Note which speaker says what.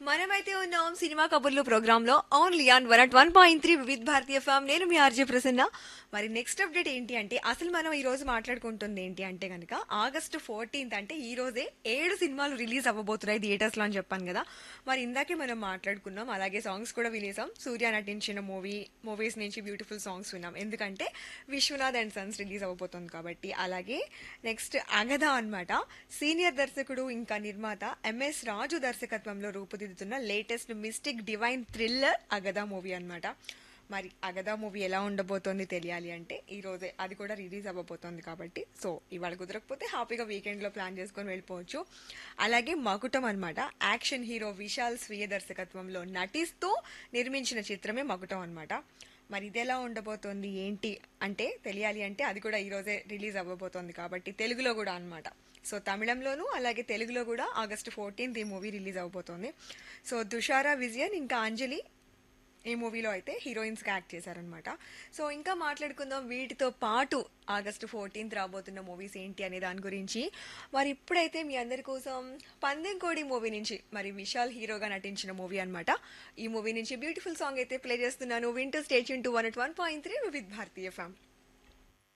Speaker 1: మనమైతే ఉన్నాం సినిమా కబుర్లు ప్రోగ్రామ్ లో only on one at one point three Vividh Bharati ఫామ్ నేను మీ ఆర్జే ప్రసన్న మరి నెక్స్ట్ అప్డేట్ ఏంటి అంటే అసలు మనం ఈ రోజు మాట్లాడుకుంటుంది ఏంటి అంటే కనుక ఆగస్టు ఫోర్టీన్త్ అంటే ఈ రోజే ఏడు సినిమాలు రిలీజ్ అవ్వబోతున్నాయి థియేటర్స్ లో అని చెప్పాను కదా మరి ఇందాకే మనం మాట్లాడుకున్నాం అలాగే సాంగ్స్ కూడా వినేసాం సూర్య నటించిన మూవీ మూవీస్ నుంచి బ్యూటిఫుల్ సాంగ్స్ విన్నాం ఎందుకంటే విశ్వనాథ్ అండ్ సన్స్ రిలీజ్ అవ్వబోతుంది కాబట్టి అలాగే నెక్స్ట్ అగధ అన్నమాట సీనియర్ దర్శకుడు ఇంకా నిర్మాత ఎంఎస్ రాజు దర్శకత్వంలో రూపుదిద్దుతున్న latest mystic divine thriller Agadha movie అన్నమాట మరి అగధ మూవీ ఎలా ఉండబోతోంది తెలియాలి అంటే ఈ రోజే అది కూడా రిలీజ్ అవ్వబోతోంది కాబట్టి సో ఇవాళ కుదరకపోతే హ్యాపీగా వీకెండ్ లో ప్లాన్ చేసుకొని వెళ్ళిపోవచ్చు అలాగే మకుటం అన్నమాట యాక్షన్ హీరో విశాల్ స్వీయ దర్శకత్వంలో నటిస్తూ నిర్మించిన చిత్రమే మకుటం అన్నమాట మరి ఇది ఎలా ఉండబోతోంది ఏంటి అంటే తెలియాలి అంటే అది కూడా ఈ రోజే రిలీజ్ అవ్వబోతోంది కాబట్టి తెలుగులో కూడా అన్నమాట సో తమిళంలోనూ అలాగే తెలుగులో కూడా ఆగస్టు ఫోర్టీన్త్ ఈ మూవీ రిలీజ్ అవబోతోంది సో తుషారా విజయన్ ఇంకా అంజలి ఈ మూవీలో అయితే హీరోయిన్స్ గా యాక్ట్ చేశారనమాట సో ఇంకా మాట్లాడుకుందాం వీటితో పాటు ఆగస్టు ఫోర్టీన్త్ రాబోతున్న మూవీస్ ఏంటి అనే దాని గురించి మరి ఇప్పుడైతే మీ అందరి కోసం పందెం కోడి మూవీ నుంచి మరి విశాల్ హీరోగా నటించిన మూవీ అన్నమాట ఈ మూవీ నుంచి బ్యూటిఫుల్ సాంగ్ అయితే ప్లే చేస్తున్నాను winter station to one at one point three with Bharati ఫ్యామ్